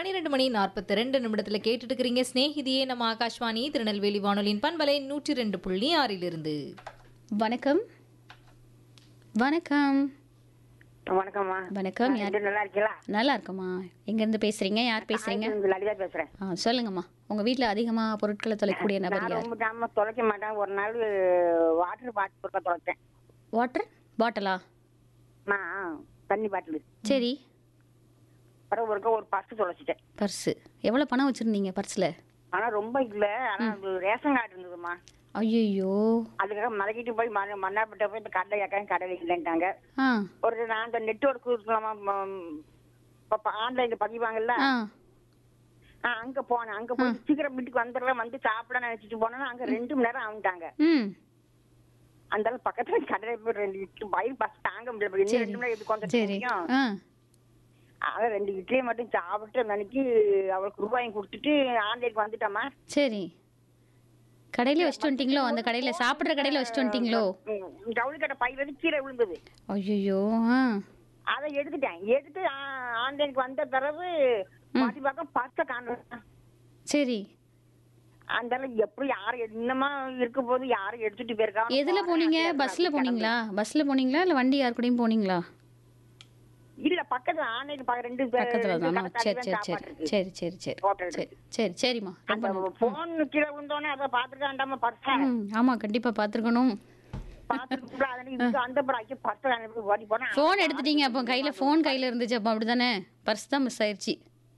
பன்னிரெண்டு மணி நாற்பத்தி ரெண்டு நிமிடத்துல கேட்டுட்டு இருக்கிறீங்க ஸ்நேகிதியே நம்ம ஆகாஷ்வாணி திருநெல்வேலி வானொலியின் பண்பலை நூற்றி ரெண்டு புள்ளி ஆறிலிருந்து வணக்கம் வணக்கம் வணக்கம்மா வணக்கம் யார் எப்படி நல்லா இருக்கீங்களா நல்லா இருக்கம்மா எங்கேருந்து பேசுறீங்க யார் பேசுறீங்க நான் இங்க லலிதா பேசுறேன் ஆ சொல்லுங்கம்மா உங்க வீட்ல அதிகமா பொருட்களை தொலைக்கக்கூடிய நபர் நான் யார் ரொம்ப நாம தொலைக்க மாட்டேன் ஒரு நாள் வாட்டர் பாட்டில் பொருட்கள் தொலைச்சேன் வாட்டர் பாட்டிலா நான் தண்ணி பாட்டில் சரி பிறகு ஒருக்க ஒரு பர்ஸ் தொலைச்சிட்டேன் பர்ஸு எவ்வளோ பணம் வச்சுருந்தீங்க பர்ஸில் ஆனா ரொம்ப இல்ல ஆனா அது ரேஷன் கார்டு இருந்ததுமா ஐயோ அதுக்காக மலைக்கிட்டு போய் மண்ண மண்ணாப்பட்ட போய் இந்த கடலை ஏக்காங்க கடலை இல்லைன்ட்டாங்க ஆ ஒரு நான் அந்த நெட்ஒர்க் இருக்கலாமா இப்போ ஆன்லைன்ல பதிவாங்கல்ல ஆ ஆ, அங்க போனேன் அங்க போய் சீக்கிரம் வீட்டுக்கு வந்துடுறேன் வந்து சாப்பிட நினைச்சிட்டு போனேன்னா அங்க ரெண்டு மணி நேரம் ஆகிட்டாங்க ம் அந்த அளவு பக்கத்துல கடலை போய் ரெண்டு இட்லி வயிறு பஸ் தாங்க முடியல இன்னும் ரெண்டு மணி நேரம் எப்படி கொஞ்சம் சரி முடியும் ஆ அதான் ரெண்டு இட்லியை மட்டும் சாப்பிட்டு அந்த அன்னைக்கு அவளுக்கு ரூபாயும் கொடுத்துட்டு ஆன்லைனுக்கு வந்துட்டாமா சரி கடையில வச்சுட்டு வந்துட்டீங்களோ அந்த கடையில சாப்பிட்ற கடையில வச்சுட்டு வந்துட்டீங்களோ ஜவுளி கடை பை வந்து கீழே விழுந்தது ஐயோ ஆ அதை எடுத்துட்டேன் எடுத்து ஆ- ஆன்லைனுக்கு வந்த பிறகு மாட்டி பார்க்க பர்ஸை காணும் சரி அந்த அளவு எப்படி யாரும் இன்னமா இருக்க போது யாரும் எடுத்துட்டு போயிருக்காங்க எதுல போனீங்க பஸ்ல போனீங்களா பஸ்ல போனீங்களா இல்ல வண்டி யார் கூடயும் போனீங்களா இல்ல பக்கத்துல ஆன்லைன் பக்கம் ரெண்டு பேர் பக்கத்துல ரெண்டு தானா கடை சரி தள்ளி சரி தான் சரி சாப்பாடு இருக்கு. சரி சரி சரி ஹோட்டல் சரி சரி சரிம்மா ரொம்ப அந்த நன்றி. போன் கீழே விழுந்தோடனே அதை பாத்துக்க வேண்டாமா பர்ஸ ம் ஆமா கண்டிப்பா பாத்துருக்கணும் பாத்துட்டு அதனால இதுக்கு அந்த படம் பர்ஸ் அனுப்பி ஓடி போனா ஃபோன் எடுத்துட்டீங்க அப்போ கையில ஃபோன் கையில இருந்துச்சு அப்போ அப்படிதானே பர்ஸ் தான் மிஸ் ஆயிருச்சு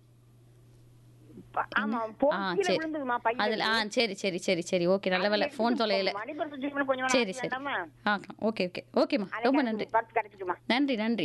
ஆமா ஆ போன் கீழே சரி விழுந்ததுமா பையன் அதுல ஆ சரி சரி சரி சரி ஓகே நல்ல வேலை ஃபோன் தொலையல மணி பர்ஸ் கொஞ்சம் சரி சரி வேண்டாமா ஆ ஓகே ஓகே ஓகேம்மா ரொம்ப நன்றி பர்ஸ் கிடைச்சிட்டுமா நன்றி நன்றி